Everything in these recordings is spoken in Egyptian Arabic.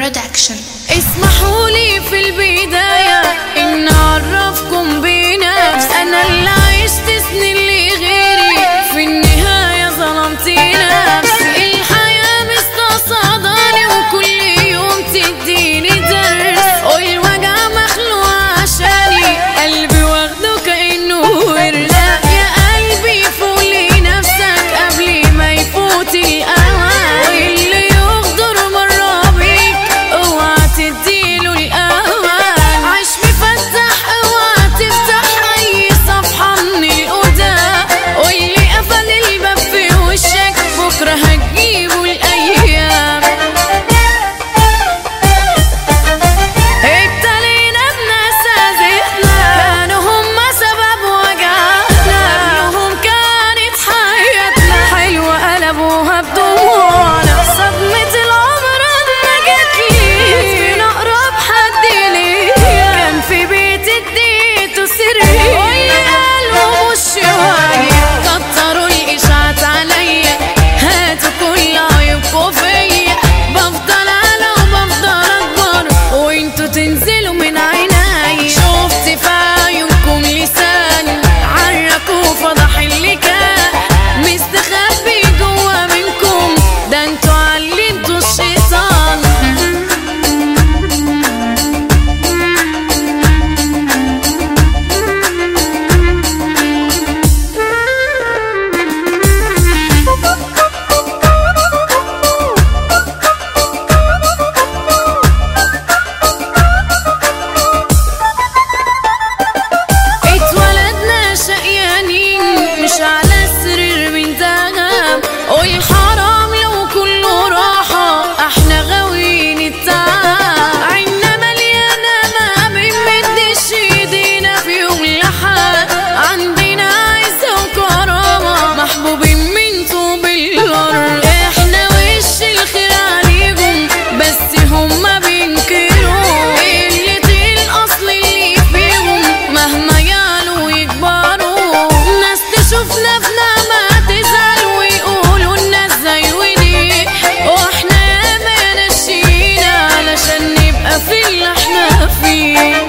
برودكشن اسمحوا لي في البداية إن أعرفكم بنفس أنا اللي عشت سنين لغيري في النهاية ظلمت نفسي الحياة مستصعداني وكل يوم تديني درس والوجع مخلوق عشاني قلبي واخده كأنه ورث يا قلبي فوق لنفسك قبل ما يفوت الأوان واللي يغدر مرة بيك اوعى تديله الأمان عيش مفتح اوعى تفتح أي صفحة من القدام واللي قفل الباب في وشك بكرة هتجيبه الأيام ابتلينا بناس أذتنا كانوا هم سبب وجعنا قبلهم كانت حياتنا حلوة قلبوها بدموعنا صدمة العمر أنا جتلي من أقرب حد ليا كان في بيتي اديته سري واللي قالوا مش شوية كتروا الإشاعات عليا هاتوا كل عيوبكوا فيا بفضل أنا وبفضل أكبر وانتوا تنزلوا من عيني شفت في عيونكم لسان عرك وفضح اللي كان مستخبي جوا منكم ده انتوا علمتوا الشيطان اتولدنا شقيانين مش على سرير من ذهب والحرام لو كله راحة احنا غاويين التعب عنا مليانة ما بنمدش ايدينا في يوم لحد عندنا عزة وكرامة محبوبين من طوب الأرض احنا وش الخير عليهم بس هما بينكروا قلة الأصل اللي فيهم مهما يعلوا ويكبروا ناس تشوفنا في نعمة تزعل ويقولوا الناس زي ودي واحنا ياما نشينا علشان نبقى في اللي احنا فيه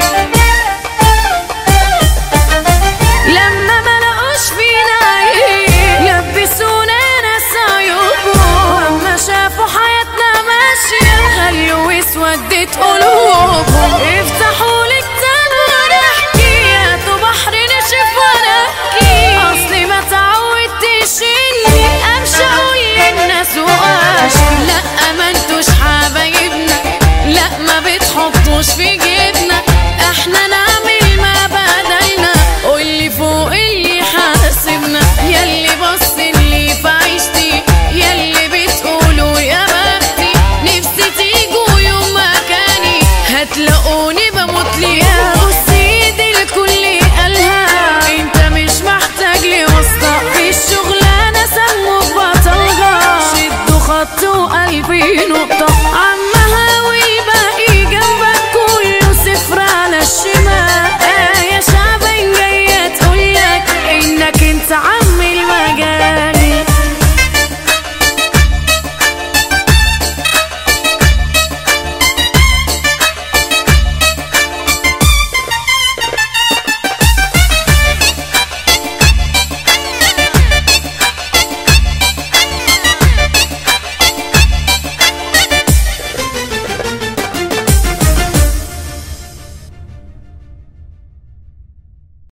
لما ما لقوش فينا عيب لبسونا ناس عيوبهم لما شافوا حياتنا ماشية خلوا اسودت قلوبهم افتحوا لي كتاب ونحكي هاتوا بحر نشف ونبكي اصلي ما تعودتش اني امشي اقول للناس وقاش لا ما انتوش حبايبنا لا ما بتحطوش في جيبنا احنا نعمل ما بدلنا واللي فوق اللي حاسبنا ياللي بص اللي في عيشتي ياللي بتقولوا يا بختي نفسي تيجوا يوم مكاني هتلاقوني بموت ليها بصي دي الكل قالها انت مش محتاج لي واسطة في الشغلانة سموك بطلها شدوا خط وقلبي نقطة عم